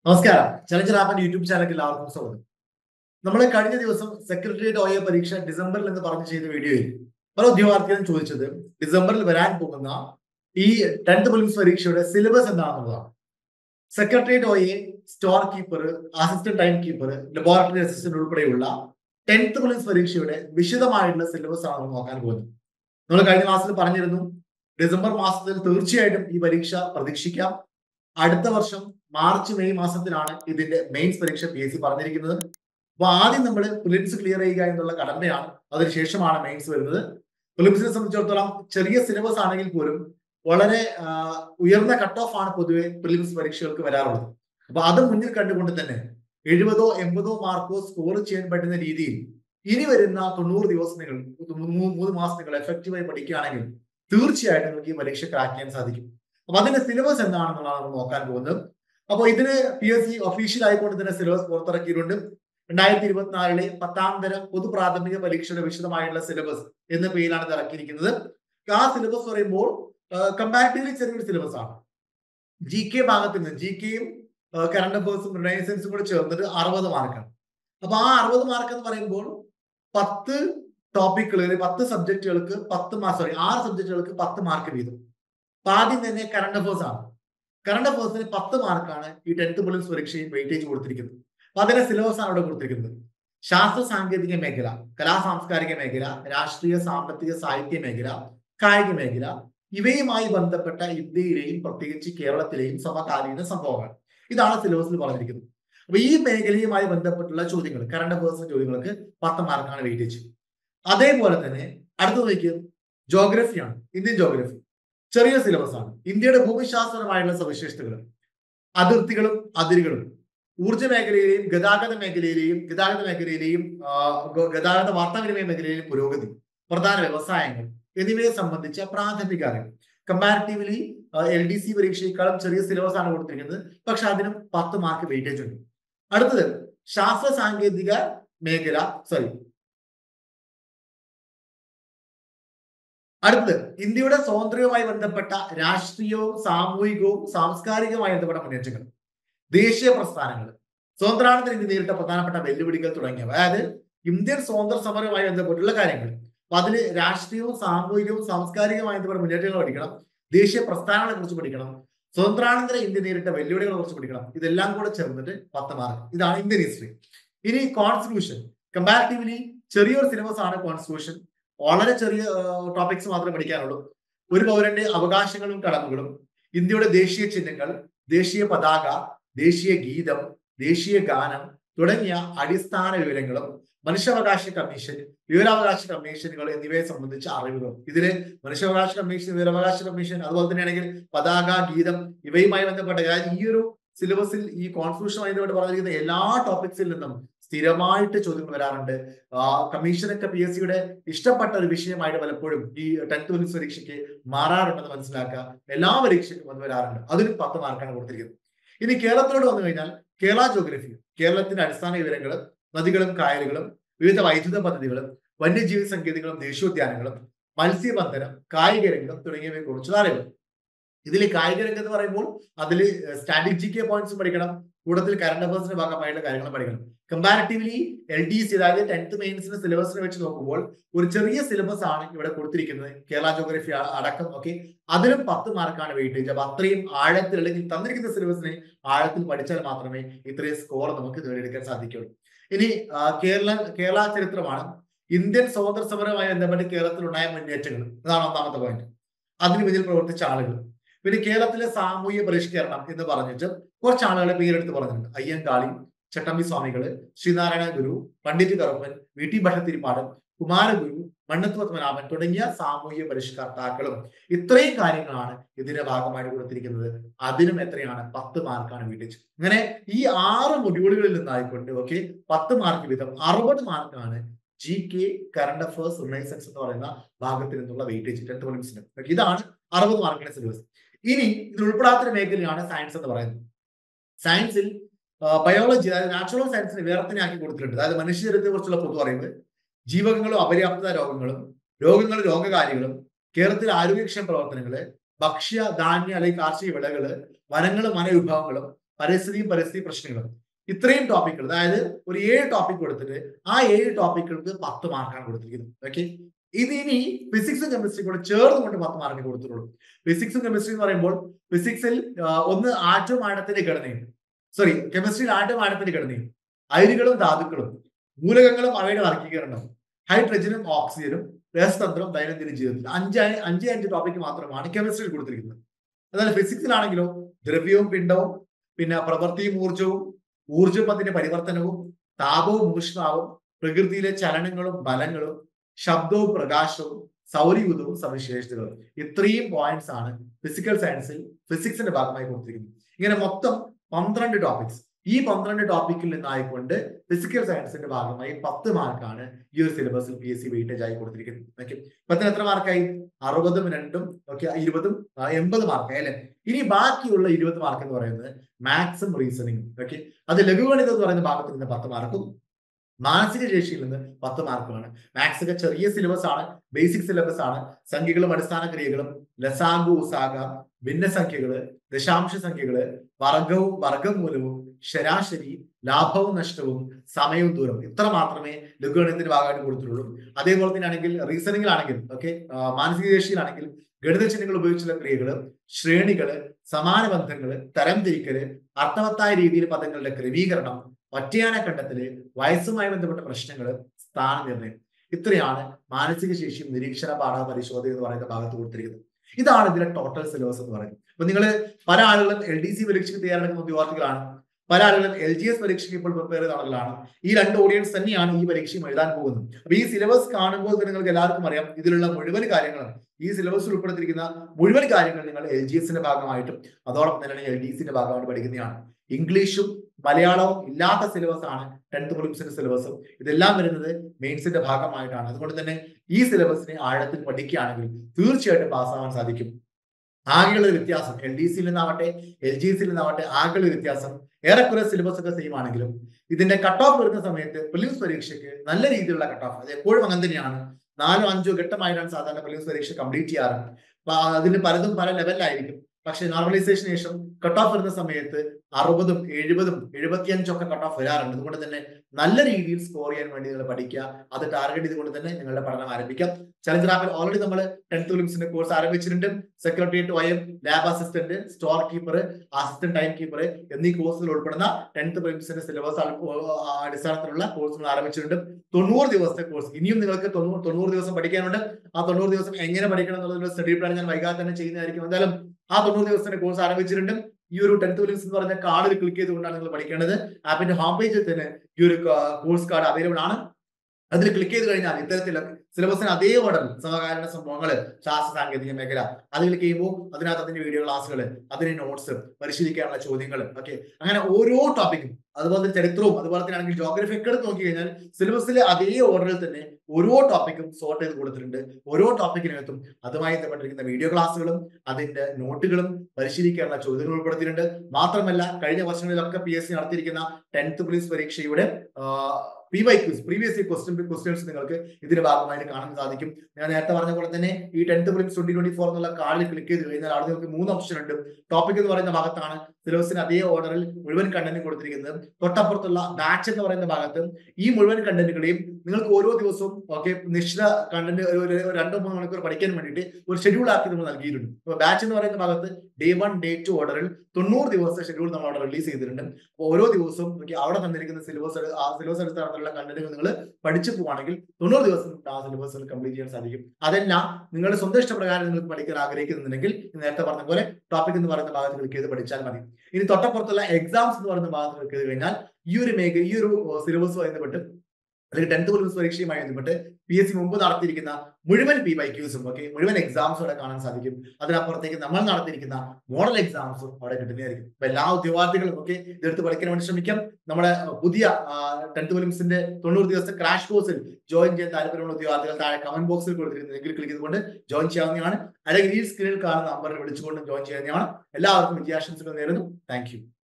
നമസ്കാരം challenger happen YouTube ചാനലിൽ എല്ലാവർക്കും സ്വാഗതം നമ്മൾ കഴിഞ്ഞ ദിവസം സെക്രട്ടേറിയറ്റ് ഒയ പരീക്ഷ ഡിസംബറിൽ എന്ന് പറഞ്ഞ് ചെയ്ത വീഡിയോയിൽ പല ഉദ്യോഗാർത്ഥികളും ചോദിച്ചത് ഡിസംബറിൽ വരാൻ പോകുന്ന ഈ ടെൻത്ത് പ്രിലിംസ് പരീക്ഷയുടെ സിലബസ് എന്താണെന്നുള്ളതാണ് സെക്രട്ടേറിയറ്റ് ഒയെ store keeper assistant time keeper laboratory assistant ഉൾപ്പെടെയുള്ള ടെൻത്ത് പ്രിലിംസ് പരീക്ഷയുടെ വിശദമായിട്ടുള്ള സിലബസ് ആണ് നമ്മൾ നോക്കാൻ പോകുന്നത് നമ്മൾ കഴിഞ്ഞ ക്ലാസ്സിൽ പറഞ്ഞിരുന്നു ഡിസംബർ മാസത്തിൽ തീർച്ചയായിട്ടും ഈ പരീക്ഷ പ്രതീക്ഷിക്കാം അടുത്ത വർഷം മാർച്ച് മെയ് മാസത്തിലാണ് ഇതിന്റെ മെയിൻസ് പരീക്ഷ പി എസ് സി പറഞ്ഞിരിക്കുന്നത് അപ്പൊ ആദ്യം നമ്മൾ പ്രിലിംസ് ക്ലിയർ ചെയ്യുക എന്നുള്ള കടമ്പയാണ് അതിനുശേഷമാണ് മെയിൻസ് വരുന്നത് പ്രിലിംസിനെ സംബന്ധിച്ചിടത്തോളം ചെറിയ സിലബസ് ആണെങ്കിൽ പോലും വളരെ ആ, ഉയർന്ന കട്ട് ഓഫ് ആണ് പൊതുവെ പ്രിലിംസ് പരീക്ഷകൾക്ക് വരാറുള്ളത് അപ്പൊ അത് മുന്നിൽ കണ്ടുകൊണ്ട് തന്നെ എഴുപതോ എൺപതോ മാർക്കോ സ്കോർ ചെയ്യാൻ പറ്റുന്ന രീതിയിൽ ഇനി വരുന്ന തൊണ്ണൂറ് ദിവസം നിങ്ങൾ മൂ- മൂന്ന് മാസം നിങ്ങൾ എഫക്റ്റീവായി പഠിക്കുകയാണെങ്കിൽ തീർച്ചയായിട്ടും നിങ്ങൾക്ക് ഈ പരീക്ഷ ക്രാക്ക് ചെയ്യാൻ സാധിക്കും അപ്പൊ അതിന്റെ സിലബസ് എന്താണെന്നുള്ളതാണ് നമ്മൾ നോക്കാൻ പോകുന്നത് അപ്പൊ ഇതിന് പി എസ് സി ഒഫീഷ്യൽ ആയിക്കൊണ്ട് തന്നെ സിലബസ് പുറത്തിറക്കിയിട്ടുണ്ട് രണ്ടായിരത്തി ഇരുപത്തിനാലിലെ പത്താം തരം പൊതു പ്രാഥമിക പരീക്ഷയുടെ വിശദമായിട്ടുള്ള സിലബസ് എന്ന പേരിലാണ് ഇത് ഇറക്കിയിരിക്കുന്നത് ആ സിലബസ് പറയുമ്പോൾ കമ്പാരിറ്റീവ്ലി ചെറിയൊരു സിലബസ് ആണ് ജി കെ ഭാഗത്തിൽ നിന്ന് ജി കെയും കറണ്ട് അഫേഴ്സും റിനൈസൻസും കൂടെ ചേർന്നിട്ട് അറുപത് മാർക്കാണ് അപ്പൊ ആ അറുപത് മാർക്ക് എന്ന് പറയുമ്പോൾ പത്ത് ടോപ്പിക്കുകൾ അല്ലെങ്കിൽ പത്ത് സബ്ജക്റ്റുകൾക്ക് പത്ത് മാർക്ക് സോറി ആറ് സബ്ജക്റ്റുകൾക്ക് പത്ത് മാർക്ക് വീതം അപ്പൊ ആദ്യം തന്നെ കറണ്ട് അഫേഴ്സ് ആണ് കറണ്ട് അഫേഴ്സിന് പത്ത് മാർക്കാണ് ഈ ടെൻത്ത് പ്രിലിംസ് പരീക്ഷയിൽ വെയിറ്റേജ് കൊടുത്തിരിക്കുന്നത് അപ്പൊ അതിന്റെ സിലബസ് ആണ് ഇവിടെ കൊടുത്തിരിക്കുന്നത് ശാസ്ത്ര സാങ്കേതിക മേഖല കലാ സാംസ്കാരിക മേഖല രാഷ്ട്രീയ സാമ്പത്തിക സാഹിത്യ മേഖല കായിക മേഖല ഇവയുമായി ബന്ധപ്പെട്ട ഇന്ത്യയിലെയും പ്രത്യേകിച്ച് കേരളത്തിലെയും സമകാലീന സംഭവങ്ങൾ ഇതാണ് സിലബസിൽ പറഞ്ഞിരിക്കുന്നത് അപ്പൊ ഈ മേഖലയുമായി ബന്ധപ്പെട്ടുള്ള ചോദ്യങ്ങൾ കറണ്ട് അഫേഴ്സ് ചോദ്യങ്ങൾക്ക് പത്ത് മാർക്കാണ് വെയിറ്റേജ് അതേപോലെ തന്നെ അടുത്ത നോക്കിയത് ജോഗ്രഫിയാണ് ഇന്ത്യൻ ജോഗ്രഫി ചെറിയ സിലബസ് ആണ് ഇന്ത്യയുടെ ഭൂമിശാസ്ത്രപരമായുള്ള സവിശേഷതകൾ അതിർത്തികളും അതിരുകളും ഊർജ്ജ മേഖലയിലെയും ഗതാഗത മേഖലയിലെയും ഗതാഗത മേഖലയിലെയും ആ, ഗ- ഗതാഗത വാർത്താവിനിമയ മേഖലയിലെയും പുരോഗതി പ്രധാന വ്യവസായങ്ങൾ എന്നിവയെ സംബന്ധിച്ച പ്രാഥമിക അറിവ് കമ്പാരിറ്റീവ്ലി എൽ ഡി സി പരീക്ഷയെക്കാളും ചെറിയ സിലബസ് ആണ് കൊടുത്തിരിക്കുന്നത് പക്ഷെ അതിനും പത്ത് മാർക്ക് വെയിറ്റേജ് ഉണ്ട് അടുത്തത് ശാസ്ത്ര സാങ്കേതിക മേഖല സോറി അടുത്തത് ഇന്ത്യയുടെ സ്വാതന്ത്ര്യവുമായി ബന്ധപ്പെട്ട രാഷ്ട്രീയവും സാമൂഹികവും സാംസ്കാരികവുമായി ബന്ധപ്പെട്ട മുന്നേറ്റങ്ങൾ ദേശീയ പ്രസ്ഥാനങ്ങൾ സ്വതന്ത്രാനന്തര ഇന്ത്യ നേരിട്ട പ്രധാനപ്പെട്ട വെല്ലുവിളികൾ തുടങ്ങിയവ അതായത് ഇന്ത്യൻ സ്വാതന്ത്ര്യ സമരവുമായി ബന്ധപ്പെട്ടുള്ള കാര്യങ്ങൾ അപ്പൊ അതില് രാഷ്ട്രീയവും സാമൂഹികവും സാംസ്കാരികവുമായി ബന്ധപ്പെട്ട മുന്നേറ്റങ്ങൾ പഠിക്കണം ദേശീയ പ്രസ്ഥാനങ്ങളെ കുറിച്ച് പഠിക്കണം സ്വതന്ത്രാനന്തര ഇന്ത്യ നേരിട്ട വെല്ലുവിളികളെ കുറിച്ച് പഠിക്കണം ഇതെല്ലാം കൂടെ ചേർന്നിട്ട് പത്ത് മാർക്ക് ഇതാണ് ഇന്ത്യൻ ഹിസ്റ്ററി ഇനി കോൺസ്റ്റിറ്റ്യൂഷൻ കമ്പാരിറ്റീവ്ലി ചെറിയൊരു സിലബസ് ആണ് കോൺസ്റ്റിറ്റ്യൂഷൻ വളരെ ചെറിയ ടോപ്പിക്സ് മാത്രമേ പഠിക്കാനുള്ളൂ ഒരു പൗരന്റെ അവകാശങ്ങളും കടമകളും ഇന്ത്യയുടെ ദേശീയ ചിഹ്നങ്ങൾ ദേശീയ പതാക ദേശീയ ഗീതം ദേശീയ ഗാനം തുടങ്ങിയ അടിസ്ഥാന വിവരങ്ങളും മനുഷ്യാവകാശ കമ്മീഷൻ വിവരാവകാശ കമ്മീഷനുകൾ എന്നിവയെ സംബന്ധിച്ച അറിവുകൾ ഇതില് മനുഷ്യാവകാശ കമ്മീഷൻ വിവരാവകാശ കമ്മീഷൻ അതുപോലെ തന്നെയാണെങ്കിൽ പതാക ഗീതം ഇവയുമായി ബന്ധപ്പെട്ട അതായത് ഈ ഒരു സിലബസിൽ ഈ കോൺസ്റ്റിറ്റ്യൂഷനുമായി ബന്ധപ്പെട്ട് പറഞ്ഞിരിക്കുന്ന എല്ലാ ടോപ്പിക്സിൽ നിന്നും സ്ഥിരമായിട്ട് ചോദ്യങ്ങൾ വരാറുണ്ട് ആ കമ്മീഷനൊക്കെ പി എസ് സിയുടെ ഇഷ്ടപ്പെട്ട ഒരു വിഷയമായിട്ട് പലപ്പോഴും ഈ ടെൻത്ത് പോലീസ് പരീക്ഷയ്ക്ക് മാറാറുണ്ടെന്ന് മനസ്സിലാക്കുക എല്ലാ പരീക്ഷയ്ക്കും വന്ന് വരാറുണ്ട് അതിന് പത്ത് മാർക്കാണ് കൊടുത്തിരിക്കുന്നത് ഇനി കേരളത്തിലോട് വന്നു കഴിഞ്ഞാൽ കേരള ജോഗ്രഫി കേരളത്തിന്റെ അടിസ്ഥാന വിവരങ്ങൾ നദികളും കായലുകളും വിവിധ വൈദ്യുത പദ്ധതികളും വന്യജീവി സങ്കേതങ്ങളും ദേശീയോദ്യാനങ്ങളും മത്സ്യബന്ധനം കായിക രംഗം തുടങ്ങിയവയെ കുറിച്ചുള്ള അറിവ് ഇതിൽ കായിക രംഗം എന്ന് പറയുമ്പോൾ അതിൽ സ്റ്റാറ്റിക് ജി കെ പോയിന്റ്സ് പഠിക്കണം കൂട്ടത്തിൽ കറണ്ട് അഫേഴ്സിന്റെ ഭാഗമായുള്ള കാര്യങ്ങൾ പഠിക്കണം കമ്പാരിറ്റീവ്ലി എൽ ഡി സി അതായത് ടെൻത്ത് മെയിൻസിന്റെ സിലബസിനെ വെച്ച് നോക്കുമ്പോൾ ഒരു ചെറിയ സിലബസ് ആണ് ഇവിടെ കൊടുത്തിരിക്കുന്നത് കേരള ജോഗ്രഫി അടക്കം ഓക്കെ അതിലും പത്ത് മാർക്കാണ് വെയിറ്റേജ് അപ്പൊ അത്രയും ആഴത്തിൽ അല്ലെങ്കിൽ തന്നിരിക്കുന്ന സിലബസിനെ ആഴത്തിൽ പഠിച്ചാൽ മാത്രമേ ഇത്രയും സ്കോർ നമുക്ക് നേടിയെടുക്കാൻ സാധിക്കുള്ളൂ ഇനി ആ, കേരള കേരള ചരിത്രമാണ് ഇന്ത്യൻ സ്വാതന്ത്ര്യ സമരവുമായി ബന്ധപ്പെട്ട് കേരളത്തിൽ ഉണ്ടായ മുന്നേറ്റങ്ങൾ അതാണ് ഒന്നാമത്തെ പോയിന്റ് അതിന് പിന്നിൽ പ്രവർത്തിച്ച ആളുകൾ പിന്നെ കേരളത്തിലെ സാമൂഹ്യ പരിഷ്കരണം എന്ന് പറഞ്ഞിട്ട് കുറച്ച് ആളുകളെ പേരെടുത്ത് പറഞ്ഞിട്ടുണ്ട് അയ്യങ്കാളി ചട്ടമ്പി സ്വാമികള് ശ്രീനാരായണ ഗുരു പണ്ഡിറ്റ് കറുപ്പൻ വി ടി ഭട്ടത്തിരിപ്പാട് കുമാരഗുരു മണ്ണത്ത് പത്മനാഭൻ തുടങ്ങിയ സാമൂഹ്യ പരിഷ്കർത്താക്കളും ഇത്രയും കാര്യങ്ങളാണ് ഇതിന്റെ ഭാഗമായിട്ട് കൊടുത്തിരിക്കുന്നത് അതിനും എത്രയാണ് പത്ത് മാർക്കാണ് വീട്ടിച്ച് അങ്ങനെ ഈ ആറ് മൊഡ്യൂളുകളിൽ നിന്നായിക്കൊണ്ട് ഓക്കെ പത്ത് മാർക്ക് വീതം അറുപത് മാർക്കാണ് G K current affairs renaissance എന്ന് പറയുന്ന ഭാഗത്തിൽ നിന്നുള്ള വെയിറ്റേജ് ടെൻത്ത് പോളിംസിന് ഇതാണ് അറുപത് മാർക്കിന്റെ സിലബസ് ഇനി ഇതിൽ ഉൾപ്പെടാത്തൊരു മേഖലയാണ് സയൻസ് എന്ന് പറയുന്നത് സയൻസിൽ ബയോളജി അതായത് നാച്ചുറൽ സയൻസിന് വേർത്തനെയാക്കി കൊടുത്തിട്ടുണ്ട് അതായത് മനുഷ്യജീവിതത്തെ കുറിച്ചുള്ള പൊതു അറിവ് ജീവകങ്ങളും അപര്യാപ്തത രോഗങ്ങളും രോഗങ്ങളും രോഗകാരികളും കേരളത്തിലെ ആരോഗ്യക്ഷേമ പ്രവർത്തനങ്ങള് ഭക്ഷ്യ ധാന്യ അല്ലെങ്കിൽ കാർഷിക വിളകള് വനങ്ങളും വനവിഭവങ്ങളും പരിസ്ഥിതിയും പരിസ്ഥിതി പ്രശ്നങ്ങളും ഇത്രയും ടോപ്പിക്കുകൾ അതായത് ഒരു ഏഴ് ടോപ്പിക് കൊടുത്തിട്ട് ആ ഏഴ് ടോപ്പിക്കുകൾക്ക് പത്ത് മാർക്കാണ് കൊടുത്തിരിക്കുന്നത് ഓക്കെ ഇത് ഇനി ഫിസിക്സും കെമിസ്ട്രിയും കൂടെ ചേർന്ന് കൊണ്ട് പത്ത് മാർക്ക് കൊടുത്തിട്ടുള്ളൂ ഫിസിക്സും കെമിസ്ട്രി എന്ന് പറയുമ്പോൾ ഫിസിക്സിൽ ഒന്ന് ആറ്റവും ആഴത്തിന്റെ ഘടനയും സോറി കെമിസ്ട്രിയിൽ ആറ്റവും ആഴത്തിന്റെ ഘടനയും അയിരുകളും ധാതുക്കളും മൂലകങ്ങളും അവയുടെ വർഗീകരണവും ഹൈഡ്രജനും ഓക്സിജനും രസതന്ത്രം ദൈനംദിന ജീവിതത്തിൽ അഞ്ച് അഞ്ച് അഞ്ച് ടോപ്പിക് മാത്രമാണ് കെമിസ്ട്രിയിൽ കൊടുത്തിരിക്കുന്നത് എന്നാൽ ഫിസിക്സിലാണെങ്കിലോ ദ്രവ്യവും പിണ്ഡവും പിന്നെ പ്രവൃത്തിയും ഊർജവും ഊർജവും അതിന്റെ പരിവർത്തനവും താപവും ഊഷ്മാവും പ്രകൃതിയിലെ ചലനങ്ങളും ബലങ്ങളും ശബ്ദവും പ്രകാശവും സൗരയൂഥവും സവിശേഷതകളും ഇത്രയും പോയിന്റ്സ് ആണ് ഫിസിക്കൽ സയൻസിൽ ഫിസിക്സിന്റെ ഭാഗമായി കൊടുത്തിരിക്കുന്നത് ഇങ്ങനെ മൊത്തം പന്ത്രണ്ട് ടോപ്പിക്സ് ഈ പന്ത്രണ്ട് ടോപ്പിക്കിൽ നിന്നായിക്കൊണ്ട് ഫിസിക്കൽ സയൻസിന്റെ ഭാഗമായി പത്ത് മാർക്കാണ് ഈ ഒരു സിലബസിൽ പി എസ് സി വെയിറ്റേജ് ആയി കൊടുത്തിരിക്കുന്നത് ഓക്കെ പത്തിന് എത്ര മാർക്കായി അറുപതും രണ്ടും ഓക്കെ ഇരുപതും എൺപത് മാർക്കായി അല്ലെ ഇനി ബാക്കിയുള്ള ഇരുപത് മാർക്ക് എന്ന് പറയുന്നത് മാത്സും റീസണിങ്ങും ഓക്കെ അത് ലഘുഗണിതം എന്ന് പറയുന്ന ഭാഗത്ത് നിന്ന് പത്ത് മാർക്കും മാനസിക ശേഷിയിൽ നിന്ന് പത്ത് മാർക്കുമാണ് മാത്സ് ഒക്കെ ചെറിയ സിലബസ് ആണ് ബേസിക് സിലബസ് ആണ് സംഖ്യകളും അടിസ്ഥാന ക്രിയകളും ലസാഗു ഉസാഗ ഭിന്നസംഖ്യകള് ദശാംശ സംഖ്യകള് വർഗവും വർഗമൂലവും ശരാശരി ലാഭവും നഷ്ടവും സമയവും ദൂരവും ഇത്ര മാത്രമേ ലഘുഗണിതത്തിന്റെ ഭാഗമായിട്ട് കൊടുത്തിട്ടുള്ളൂ അതേപോലെ തന്നെ ആണെങ്കിൽ റീസണിങ്ങിലാണെങ്കിൽ ഓക്കെ മാനസിക ശേഷിയിലാണെങ്കിൽ ഗണിത ചിഹ്നങ്ങൾ ഉപയോഗിച്ചുള്ള ക്രിയകള് ശ്രേണികള് സമാന ബന്ധങ്ങള് തരംതിരിക്കല് അർത്ഥവത്തായ രീതിയിൽ പദങ്ങളുടെ ക്രമീകരണം ഒറ്റയാന കണ്ടെത്തല് വയസ്സുമായി ബന്ധപ്പെട്ട പ്രശ്നങ്ങൾ സ്ഥാനനിർണ്ണയം ഇത്രയാണ് മാനസിക ശേഷിയും നിരീക്ഷണ പാഠ പരിശോധന എന്ന് പറയുന്ന ഭാഗത്ത് കൊടുത്തിരിക്കുന്നത് ഇതാണ് ഇതിലെ ടോട്ടൽ സിലബസ് എന്ന് പറയുന്നത് അപ്പൊ നിങ്ങൾ പല ആളുകളും എൽ ഡി സി പരീക്ഷയ്ക്ക് തയ്യാറെടുക്കുന്ന ഉദ്യോഗാർത്ഥികളാണ് പല ആളുകളും എൽ ജി എസ് പരീക്ഷയ്ക്ക് ഇപ്പോൾ പ്രിപ്പയർ ചെയ്യുന്ന ആളുകളാണ് ഈ രണ്ട് ഓഡിയൻസ് തന്നെയാണ് ഈ പരീക്ഷയും എഴുതാൻ പോകുന്നത് അപ്പൊ ഈ സിലബസ് കാണുമ്പോൾ തന്നെ നിങ്ങൾക്ക് എല്ലാവർക്കും അറിയാം ഇതിലുള്ള മുഴുവൻ കാര്യങ്ങളും ഈ സിലബസിൽ ഉൾപ്പെടുത്തിയിരിക്കുന്ന മുഴുവൻ കാര്യങ്ങൾ നിങ്ങൾ എൽ ജി എസിന്റെ ഭാഗമായിട്ടും അതോടൊപ്പം തന്നെ എൽ ഡി സിന്റെ ഭാഗമായിട്ട് പഠിക്കുന്നതാണ് ഇംഗ്ലീഷും മലയാളവും ഇല്ലാത്ത സിലബസ് ആണ് ടെൻത്ത് പ്രിലിംസിന്റെ സിലബസും ഇതെല്ലാം വരുന്നത് മെയിൻസിന്റെ ഭാഗമായിട്ടാണ് അതുകൊണ്ട് തന്നെ ഈ സിലബസിനെ ആഴത്തിൽ പഠിക്കുകയാണെങ്കിൽ തീർച്ചയായിട്ടും പാസ്സാവാൻ സാധിക്കും ആകെയുള്ള ഒരു വ്യത്യാസം എൽ ഡി സിയിൽ നിന്നാവട്ടെ എൽ ജി സിയിൽ നിന്നാവട്ടെ ആകെയുള്ള ഒരു വ്യത്യാസം ഏറെക്കുറെ സിലബസ് ഒക്കെ സെയിം ആണെങ്കിലും ഇതിന്റെ കട്ട് ഓഫ് വരുന്ന സമയത്ത് പ്രിലിംസ് പരീക്ഷയ്ക്ക് നല്ല രീതിയിലുള്ള കട്ട് ഓഫ് അത് എപ്പോഴും അങ്ങനെ തന്നെയാണ് നാലോ അഞ്ചോ ഘട്ടമായിട്ടാണ് സാധാരണ പ്രിലിംസ് പരീക്ഷ കംപ്ലീറ്റ് ചെയ്യാറ് അപ്പൊ അതിന് പലതും പല ലെവലിലായിരിക്കും പക്ഷെ നോർമലൈസേഷന് ശേഷം കട്ട് ഓഫ് വരുന്ന സമയത്ത് അറുപതും എഴുപതും എഴുപത്തിയഞ്ചും ഒക്കെ കട്ട് ഓഫ് വരാറുണ്ട് അതുകൊണ്ട് തന്നെ നല്ല രീതിയിൽ സ്കോർ ചെയ്യാൻ വേണ്ടി നിങ്ങൾ പഠിക്കുക അത് ടാർഗറ്റ് ചെയ്തുകൊണ്ട് തന്നെ നിങ്ങളുടെ പഠനം ആരംഭിക്കാം ചലഞ്ചർ ആപ്പിൽ ഓൾറെഡി നമ്മൾ ടെൻത്ത് ഫിലിംസിന്റെ കോഴ്സ് ആരംഭിച്ചിട്ടുണ്ട് സെക്രട്ടേറിയറ്റ് വയം lab assistant store keeper assistant time keeper എന്നീ കോഴ്സുകൾ ഉൾപ്പെടുന്ന ടെൻത്ത് ഫിലിംസിന്റെ സിലബസ് അടിസ്ഥാനത്തിലുള്ള കോഴ്സുകൾ ആരംഭിച്ചിട്ടുണ്ട് തൊണ്ണൂറ് ദിവസത്തെ കോഴ്സ് ഇനിയും നിങ്ങൾക്ക് തൊണ്ണൂറ് തൊണ്ണൂറ് ദിവസം പഠിക്കാനുണ്ട് ആ തൊണ്ണൂറ് ദിവസം എങ്ങനെ പഠിക്കണം എന്നുള്ളതിന്റെ സ്റ്റഡി പ്ലാൻ ഞാൻ വൈകാതെ തന്നെ ചെയ്യുന്നതായിരിക്കും എന്തായാലും ആ തൊണ്ണൂറ് ദിവസത്തിന്റെ കോഴ്സ് ആരംഭിച്ചിട്ടുണ്ട് ഈ ഒരു ടെൻത്ത് ഫിലിംസ് എന്ന് പറഞ്ഞ കാർഡിൽ ക്ലിക്ക് ചെയ്തുകൊണ്ടാണ് നിങ്ങൾ പഠിക്കേണ്ടത് ആപ്പിന്റെ ഹോം പേജിൽ തന്നെ ഈ ഒരു കോഴ്സ് കാർഡ് അവൈലബിൾ ആണ് അതിൽ ക്ലിക്ക് ചെയ്ത് കഴിഞ്ഞാൽ ഇത്തരത്തിൽ സിലബസിന് അതേ ഓർഡറിൽ സമകാലീന സംഭവങ്ങള് ശാസ്ത്ര സാങ്കേതിക മേഖല അത് ക്ലിക്ക് ചെയ്യുമ്പോൾ അതിനകത്ത് അതിന്റെ വീഡിയോ ക്ലാസ്സുകൾ അതിന്റെ നോട്ട്സ് പരിശീലിക്കാനുള്ള ചോദ്യങ്ങൾ ഓക്കെ അങ്ങനെ ഓരോ ടോപ്പിക്കും അതുപോലെ തന്നെ ചരിത്രവും അതുപോലെ തന്നെ ആണെങ്കിൽ ജോഗ്രഫി ഒക്കെ എടുത്ത് നോക്കി കഴിഞ്ഞാൽ സിലബസിലെ അതേ ഓർഡറിൽ തന്നെ ഓരോ ടോപ്പിക്കും സോർട്ട് ചെയ്ത് കൊടുത്തിട്ടുണ്ട് ഓരോ ടോപ്പിക്കിനകത്തും അതുമായി ബന്ധപ്പെട്ടിരിക്കുന്ന വീഡിയോ ക്ലാസ്സുകളും അതിന്റെ നോട്ടുകളും പരിശീലിക്കാനുള്ള ചോദ്യങ്ങൾ ഉൾപ്പെടുത്തിയിട്ടുണ്ട് മാത്രമല്ല കഴിഞ്ഞ വർഷങ്ങളിലൊക്കെ പി എസ് സി നടത്തിയിരിക്കുന്ന ടെൻത്ത് പ്രിലിംസ് പരീക്ഷയുടെ P Y Qs previous question questions നിങ്ങൾക്ക് ഇതിന്റെ ഭാഗമായിട്ട് കാണാൻ സാധിക്കും ഞാൻ നേരത്തെ പറഞ്ഞ പോലെ തന്നെ ഈ tenth prelims twenty twenty four എന്നുള്ള കാർഡിൽ ക്ലിക്ക് ചെയ്ത് കഴിഞ്ഞാൽ അവിടെ നിങ്ങൾക്ക് മൂന്ന് ഓപ്ഷൻ ഉണ്ട് ടോപ്പിക് എന്ന് പറയുന്ന ഭാഗത്താണ് സിലബസിന് അതേ ഓർഡറിൽ മുഴുവൻ കണ്ടന്റ് കൊടുത്തിരിക്കുന്നത് തൊട്ടപ്പുറത്തുള്ള ബാച്ച് എന്ന് പറയുന്ന ഭാഗത്ത് ഈ മുഴുവൻ കണ്ടന്റുകളെയും നിങ്ങൾക്ക് ഓരോ ദിവസവും ഓക്കെ നിശ്ചിത കണ്ടന്റ് ഒരു രണ്ടോ മൂന്നോ മണിക്കൂർ പഠിക്കാൻ വേണ്ടിയിട്ട് ഒരു ഷെഡ്യൂൾ ആക്കി നമ്മൾ നൽകിയിട്ടുണ്ട് അപ്പോൾ ബാച്ച് എന്ന് പറയുന്ന ഭാഗത്ത് ഡേ വൺ ഡേ ടു ഓർഡറിൽ തൊണ്ണൂറ് ദിവസത്തെ ഷെഡ്യൂൾ നമ്മൾ അവിടെ റിലീസ് ചെയ്തിട്ടുണ്ട് അപ്പോൾ ഓരോ ദിവസവും okay, അവിടെ തന്നിരിക്കുന്ന സിലബസ് ആ സിലബസ് അടിസ്ഥാനത്തിലുള്ള കണ്ടന്റുകൾ നിങ്ങൾ പഠിച്ചു പോവാണെങ്കിൽ തൊണ്ണൂറ് ദിവസം ആ സിലബസ് കംപ്ലീറ്റ് ചെയ്യാൻ സാധിക്കും അതെല്ലാം നിങ്ങളുടെ സ്വന്തം ഇഷ്ടപ്രകാരം നിങ്ങൾക്ക് പഠിക്കാൻ ആഗ്രഹിക്കുന്നുണ്ടെങ്കിൽ നേരത്തെ പറഞ്ഞ പോലെ ടോപ്പിക് എന്ന് പറയുന്ന ഭാഗത്ത് ക്ലിക്ക് ചെയ്ത് പഠിച്ചാൽ മതി ഇനി തൊട്ടപ്പുറത്തുള്ള എക്സാംസ് എന്ന് പറയുന്ന ഭാഗത്ത് ക്ലിക്ക് ചെയ്ത് കഴിഞ്ഞാൽ ഈ ഒരു മേഖല ഈ ഒരു സിലബസുമായി ബന്ധപ്പെട്ട് അല്ലെങ്കിൽ ടെൻത്ത് പ്രിലിംസ് പരീക്ഷയുമായി ബന്ധപ്പെട്ട് പി എസ് സി മുമ്പ് നടത്തിയിരിക്കുന്ന മുഴുവൻ പി വൈ ക്യൂസും ഒക്കെ മുഴുവൻ എക്സാംസും അവിടെ കാണാൻ സാധിക്കും അതിനപ്പുറത്തേക്ക് നമ്മൾ നടത്തിയിരിക്കുന്ന മോഡൽ എക്സാംസും അവിടെ കിട്ടുന്നതായിരിക്കും അപ്പൊ എല്ലാ ഉദ്യോഗാർത്ഥികളും ഒക്കെ ഇതെടുത്ത് പഠിക്കാൻ വേണ്ടി ശ്രമിക്കാം നമ്മുടെ പുതിയ ടെൻത്ത് പ്രിലിംസിന്റെ തൊണ്ണൂറ് ദിവസത്തെ ക്രാഷ് കോഴ്സിൽ ജോയിൻ ചെയ്യാൻ താല്പര്യമുള്ള ഉദ്യോഗാർത്ഥികൾ താഴെ കമന്റ് ബോക്സിൽ കൊടുത്തിരിക്കുന്ന ലിങ്കിൽ ക്ലിക്ക് ചെയ്തുകൊണ്ട് ജോയിൻ ചെയ്യാവുന്നതാണ് അല്ലെങ്കിൽ ഈ സ്ക്രീനിൽ കാണുന്ന നമ്പറിൽ വിളിച്ചുകൊണ്ട് ജോയിൻ ചെയ്യാവുന്നതാണ് എല്ലാവർക്കും വിജയാശംസകൾ നേരുന്നു താങ്ക്